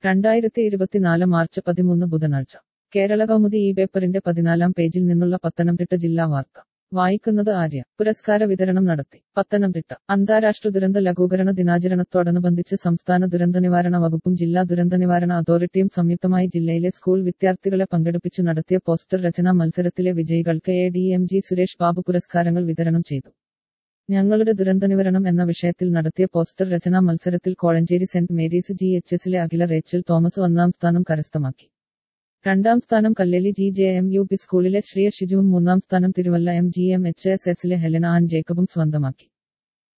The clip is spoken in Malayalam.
രണ്ടായിരത്തി ഇരുപത്തിനാല് മാർച്ച് പതിമൂന്ന് ബുധനാഴ്ച കേരള കൗമുദി ഈ പേപ്പറിന്റെ പതിനാലാം പേജിൽ നിന്നുള്ള പത്തനംതിട്ട ജില്ലാ വാർത്ത വായിക്കുന്നത് ആര്യ പുരസ്കാര വിതരണം നടത്തി പത്തനംതിട്ട അന്താരാഷ്ട്ര ദുരന്ത ലഘൂകരണ ദിനാചരണത്തോടനുബന്ധിച്ച് സംസ്ഥാന ദുരന്ത നിവാരണ വകുപ്പും ജില്ലാ ദുരന്ത നിവാരണ അതോറിറ്റിയും സംയുക്തമായി ജില്ലയിലെ സ്കൂൾ വിദ്യാർത്ഥികളെ പങ്കെടുപ്പിച്ചു നടത്തിയ പോസ്റ്റർ രചനാ മത്സരത്തിലെ വിജയികൾക്ക് A D M G Suresh Babu പുരസ്കാരങ്ങൾ വിതരണം ചെയ്തു ഞങ്ങളുടെ ദുരന്തനിവാരണം എന്ന വിഷയത്തിൽ നടത്തിയ പോസ്റ്റർ രചനാ മത്സരത്തിൽ Kozhencherry saint Mary's G H എസിലെ അഖില റേച്ചൽ തോമസ് ഒന്നാം സ്ഥാനം കരസ്ഥമാക്കി രണ്ടാം സ്ഥാനം Kalleli G J M U P സ്കൂളിലെ ശ്രീയ ഷിജുവും മൂന്നാം സ്ഥാനം Thiruvalla M G M H S എസിലെ ഹെലന ആൻ ജേക്കബും സ്വന്തമാക്കി